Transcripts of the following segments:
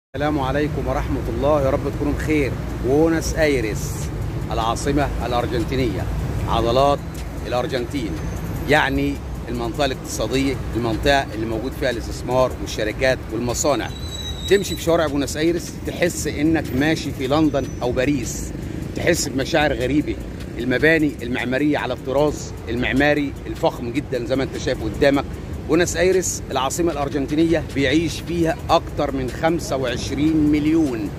السلام عليكم ورحمة الله يا رب تكونوا بخير بونس ايرس العاصمة الأرجنتينية عضلات الأرجنتين يعني المنطقة الاقتصادية المنطقة اللي موجود فيها الاستثمار والشركات والمصانع تمشي في شوارع بونس ايرس تحس انك ماشي في لندن او باريس تحس بمشاعر غريبة المباني المعمارية على الطراز المعماري الفخم جدا زي ما انت شايف قدامك بونس ايرس العاصمه الارجنتينيه بيعيش فيها اكتر من 25 مليون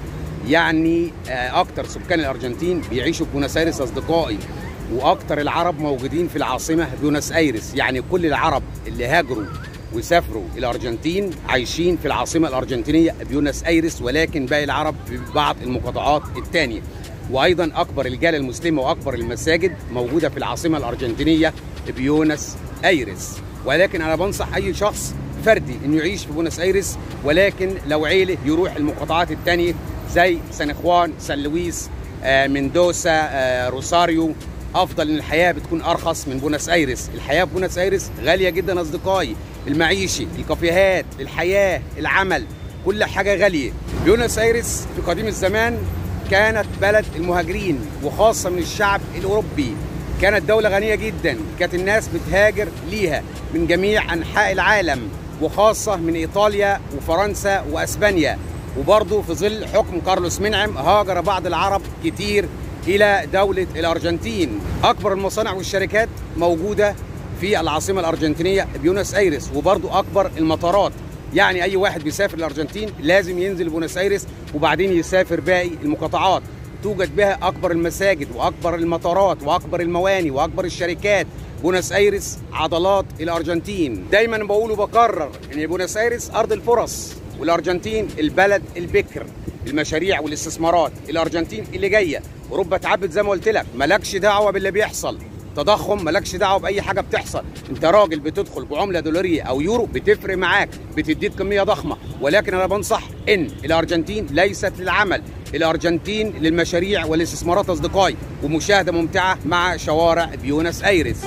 يعني اكتر سكان الارجنتين بيعيشوا في بونس ايرس اصدقائي واكتر العرب موجودين في العاصمه بونس ايرس يعني كل العرب اللي هاجروا وسافروا الارجنتين عايشين في العاصمه الارجنتينيه بيونس ايرس ولكن باقي العرب في بعض المقاطعات الثانيه وايضا اكبر الجاليه المسلمه واكبر المساجد موجوده في العاصمه الارجنتينيه بيونس ايرس ولكن انا بنصح اي شخص فردي انه يعيش في بونس ايرس ولكن لو عيله يروح المقاطعات الثانيه زي سان اخوان سان لويس آه مندوسا آه روساريو افضل ان الحياه بتكون ارخص من بونس ايرس الحياه في بونس ايرس غاليه جدا اصدقائي المعيشي الكافيهات الحياه العمل كل حاجه غاليه بونس ايرس في قديم الزمان كانت بلد المهاجرين وخاصه من الشعب الاوروبي كانت دولة غنية جدا كانت الناس بتهاجر ليها من جميع أنحاء العالم وخاصة من إيطاليا وفرنسا وأسبانيا وبرضه في ظل حكم كارلوس منعم هاجر بعض العرب كتير إلى دولة الأرجنتين أكبر المصانع والشركات موجودة في العاصمة الأرجنتينية بيونس أيرس وبرضه أكبر المطارات يعني أي واحد بيسافر الأرجنتين لازم ينزل بونس أيرس وبعدين يسافر باقي المقاطعات توجد بها اكبر المساجد واكبر المطارات واكبر المواني واكبر الشركات بونس ايرس عضلات الارجنتين دايما بقول وبكرر ان بونس ايرس ارض الفرص والارجنتين البلد البكر المشاريع والاستثمارات الارجنتين اللي جايه اوروبا اتعبت زي ما قلت لك مالكش دعوه باللي بيحصل تضخم مالكش دعوه باي حاجه بتحصل انت راجل بتدخل بعمله دولاريه او يورو بتفرق معاك بتديك كميه ضخمه ولكن انا بنصح ان الارجنتين ليست للعمل الارجنتين للمشاريع والاستثمارات اصدقائي ومشاهده ممتعه مع شوارع بيونس ايرس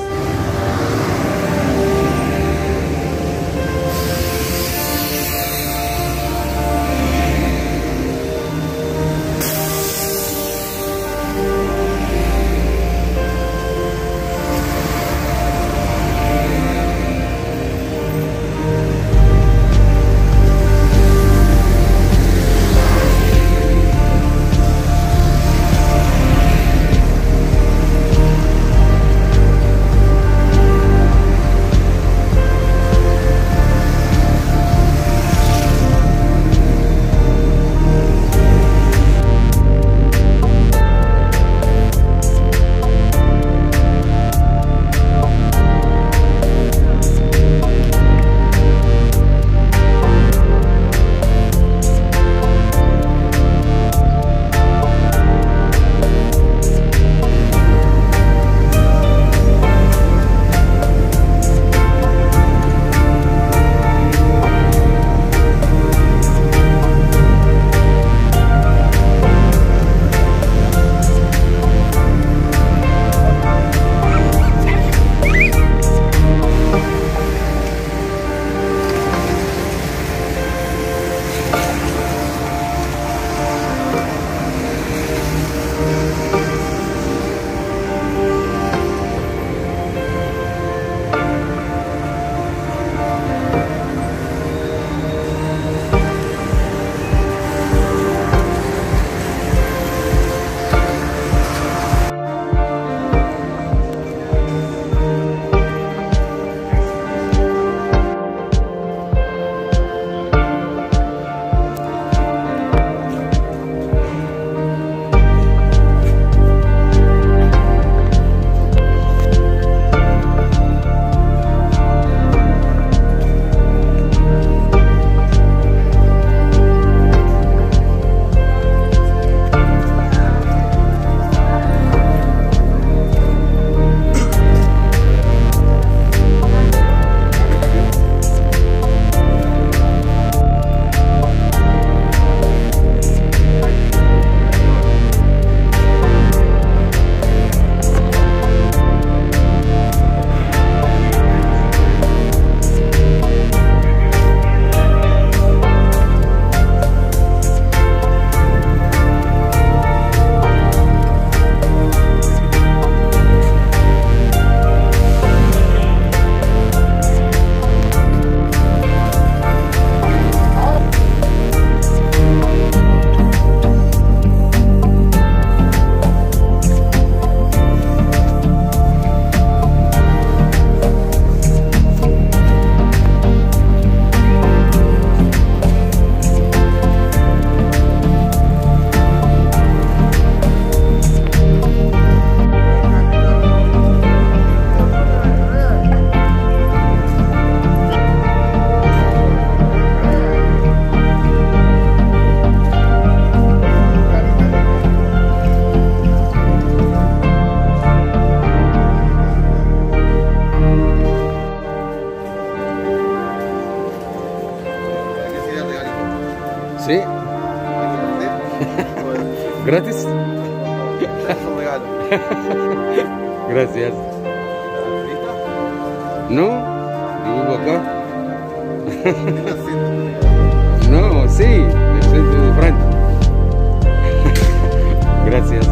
Gratis? regalo. Gracias. No, yo vivo acá. No, sí, del centro de Francia. Gracias.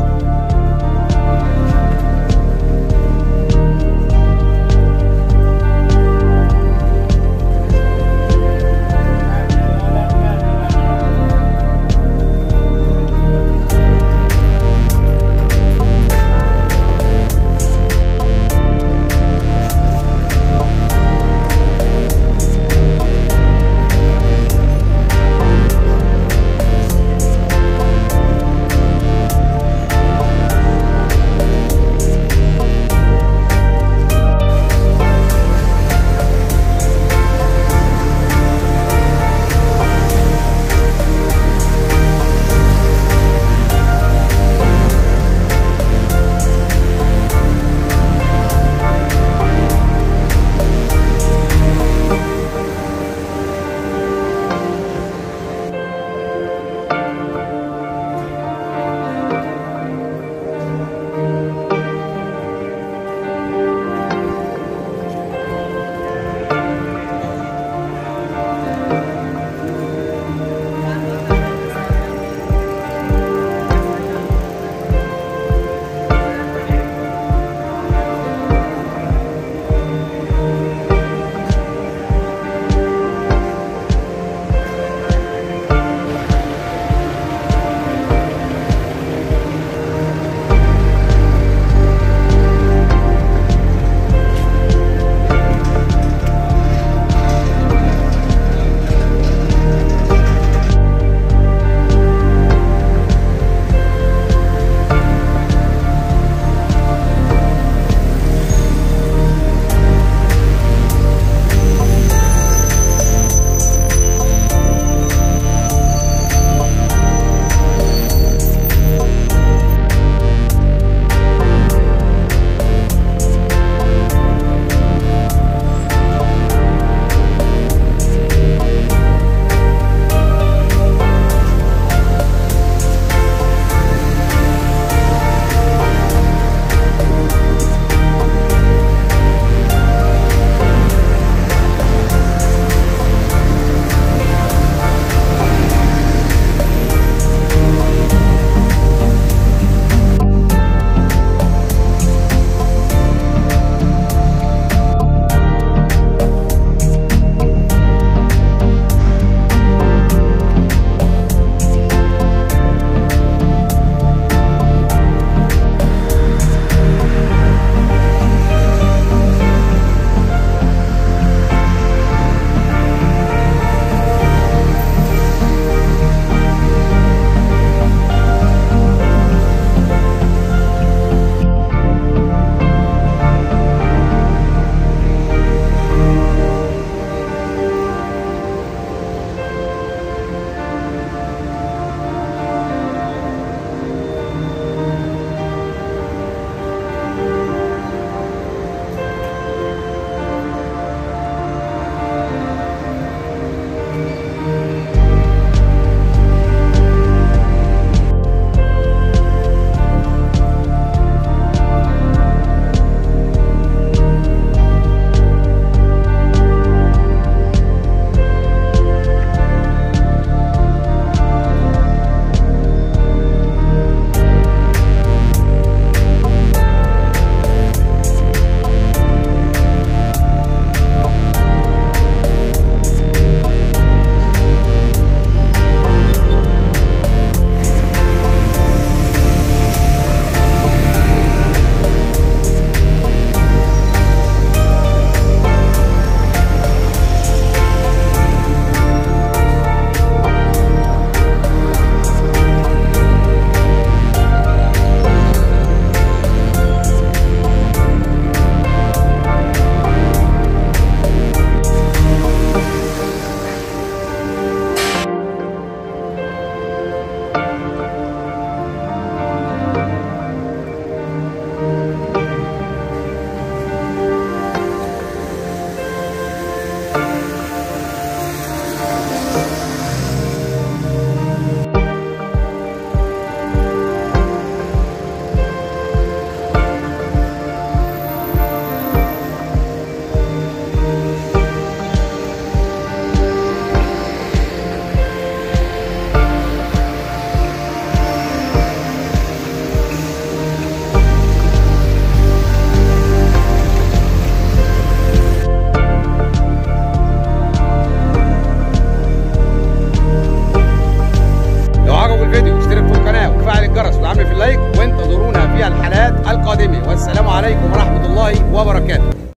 الله وبركاته